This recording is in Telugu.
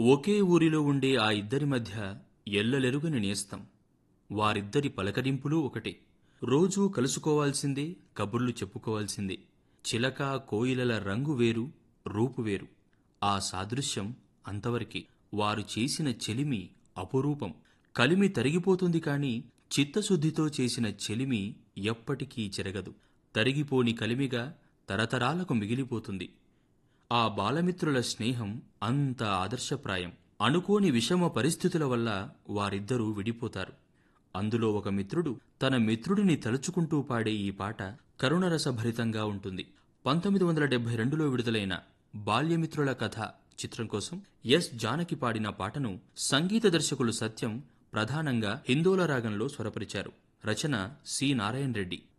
ఒకే ఊరిలో ఉండే ఆ ఇద్దరి మధ్య ఎల్లలెరుగని నేస్తం వారిద్దరి పలకరింపులు ఒకటే రోజూ కలుసుకోవాల్సిందే కబుర్లు చెప్పుకోవాల్సిందే చిలక కోయిలల రంగు వేరు రూపు వేరు ఆ సాదృశ్యం అంతవరకే వారు చేసిన చెలిమి అపురూపం కలిమి తరిగిపోతుంది కాని చిత్తశుద్ధితో చేసిన చెలిమి ఎప్పటికీ చెరగదు తరిగిపోని కలిమిగా తరతరాలకు మిగిలిపోతుంది ఆ బాలమిత్రుల స్నేహం అంత ఆదర్శప్రాయం అనుకోని విషమ పరిస్థితుల వల్ల వారిద్దరూ విడిపోతారు అందులో ఒక మిత్రుడు తన మిత్రుడిని తలుచుకుంటూ పాడే ఈ పాట కరుణరసభరితంగా ఉంటుంది పంతొమ్మిది వందల డెబ్బై రెండులో విడుదలైన బాల్యమిత్రుల కథ చిత్రం కోసం ఎస్ జానకి పాడిన పాటను సంగీత దర్శకులు సత్యం ప్రధానంగా హిందోల రాగంలో స్వరపరిచారు రచన సి నారాయణ రెడ్డి